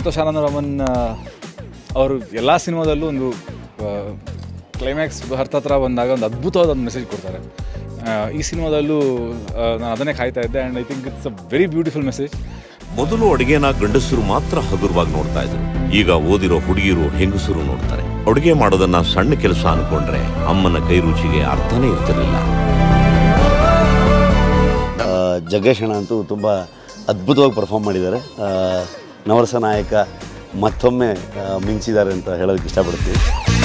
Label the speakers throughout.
Speaker 1: ಸಂತೋಷ್ ಆನಂದ ರಾಮನ್ ಅವರು ಎಲ್ಲ ಸಿನಿಮಾದಲ್ಲೂ ಒಂದು ಕ್ಲೈಮ್ಯಾಕ್ಸ್ ಹತ್ತತ್ರ ಬಂದಾಗ ಒಂದು ಅದ್ಭುತವಾದ ಒಂದು ಮೆಸೇಜ್ ಕೊಡ್ತಾರೆ ಆ, ಈ ಸಿನಿಮಾದಲ್ಲೂ ನಾನು ಅದನ್ನೇ ಕಾಯ್ತಾ ಇದ್ದೆ and I think it's a very beautiful message
Speaker 2: ಮೊದಲು ಅಡುಗೆನ ಗಂಡಸರು ಮಾತ್ರ ಹಗುರವಾಗಿ ನೋಡ್ತಾ ಇದ್ರು ಈಗ ಓದಿರೋ ಹುಡುಗಿರು ಹೆಂಗಸರು ನೋಡ್ತಾರೆ ಅಡುಗೆ ಮಾಡೋದನ್ನ ಸಣ್ಣ ಕೆಲಸ ಅನ್ಕೊಂಡ್ರೆ ಅಮ್ಮನ ಕೈ ರುಚಿಗೆ ಅರ್ಥನೇ ಇರ್ತಿರ್ಲಿಲ್ಲ
Speaker 3: ಆ, ಜಗ್ಗೇಶ್ ಅಣ್ಣ ಅಂತೂ ತುಂಬ ಅದ್ಭುತವಾಗಿ ಪರ್ಫಾರ್ಮ್ ಮಾಡಿದ್ದಾರೆ ಆ, ನವರಸ ನಾಯಕ ಮತ್ತೊಮ್ಮೆ ಆ, ಮಿಂಚಿದ್ದಾರೆ ಅಂತ ಹೇಳೋದಕ್ಕೆ ಇಷ್ಟಪಡ್ತೀವಿ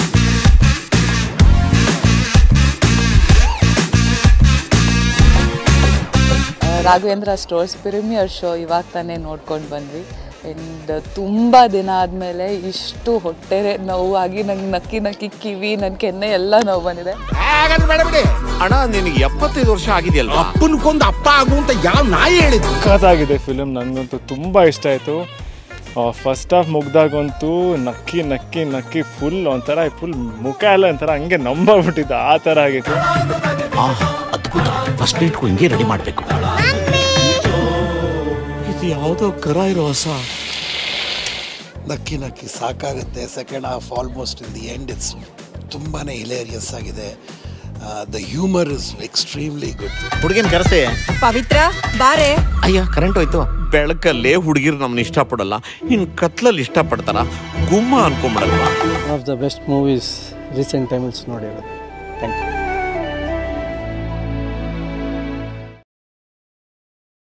Speaker 4: ರಾಘವೇಂದ್ರ ಸ್ಟೋರ್ಸ್ ಪ್ರೀಮಿಯರ್ ಶೋ ಇವಾಗ ತಾನೇ ನೋಡ್ಕೊಂಡು ಬಂದ್ವಿ ಆ್ಯಂಡ್ ತುಂಬ ದಿನ ಆದಮೇಲೆ ಇಷ್ಟು ಹೊಟ್ಟೆ ನೋವಾಗಿ ನಂಗೆ ನಕ್ಕಿ ನಕ್ಕಿ ಕಿವಿ ನನ್ನ ಕೆನ್ನೆ ಎಲ್ಲ ನೋವು ಬಂದಿದೆ
Speaker 2: ಅಣ್ಣ ನಿನಗೆ ಎಪ್ಪತ್ತೈದು ವರ್ಷ ಆಗಿದೆಯಲ್ವಾ
Speaker 5: ಅಪ್ಪನ್ಕೊಂದು ಅಪ್ಪ ಆಗು ಅಂತ ಯಾವ ನಾಯಿ ಹೇಳಿದ್ದು
Speaker 6: ಸಖತ್ತಾಗಿದೆ ಫಿಲಮ್ ನನಗಂತೂ ತುಂಬ ಇಷ್ಟ ಆಯಿತು ಫಸ್ಟ್ ಹಾಫ್ ಮುಗ್ದಾಗಂತೂ ನಕ್ಕಿ ನಕ್ಕಿ ನಕ್ಕಿ ಫುಲ್ ಒಂಥರ ಫುಲ್ ಮುಖ ಎಲ್ಲ ಒಂಥರ ಹಂಗೆ ನಂಬಬಿಟ್ಟಿದ್ದು ಆ ಥರ ಆಗಿತ್ತು
Speaker 2: ಅದ್ಭುತ ಫಸ್ಟ್ ನೈಟ್ಗೂ ಹಿಂಗೆ ರೆಡಿ ಮಾಡಬೇಕು ಇದು ಯಾವುದೋ ಕರ ಇರೋ ಹೊಸ
Speaker 5: ನಕ್ಕಿ ನಕ್ಕಿ ಸಾಕಾಗುತ್ತೆ second half almost in the end it's ತುಂಬಾ ಹಿಲೇರಿಯಸ್ ಆಗಿದೆ the humour is extremely good
Speaker 2: ಹುಡುಗಿನ ಕರೆಸೆ
Speaker 7: ಪವಿತ್ರ ಬಾರೆ
Speaker 2: ಅಯ್ಯ ಕರೆಂಟ್ ಹೋಯ್ತು ಬೆಳಕಲ್ಲೇ ಹುಡುಗಿರು ನಮ್ಮನ್ನ ಇಷ್ಟಪಡಲ್ಲ ಇನ್ ಕತ್ಲಲ್ಲಿ ಇಷ್ಟಪಡ್ತಾರ ಗುಮ್ಮ ಅನ್ಕೊಂಬಿಡಲ್ವಾ
Speaker 8: one of the best movies recent ಟೈಮಲ್ಸ್ ನೋಡಿರೋದು ಥ್ಯಾಂಕ್ ಯು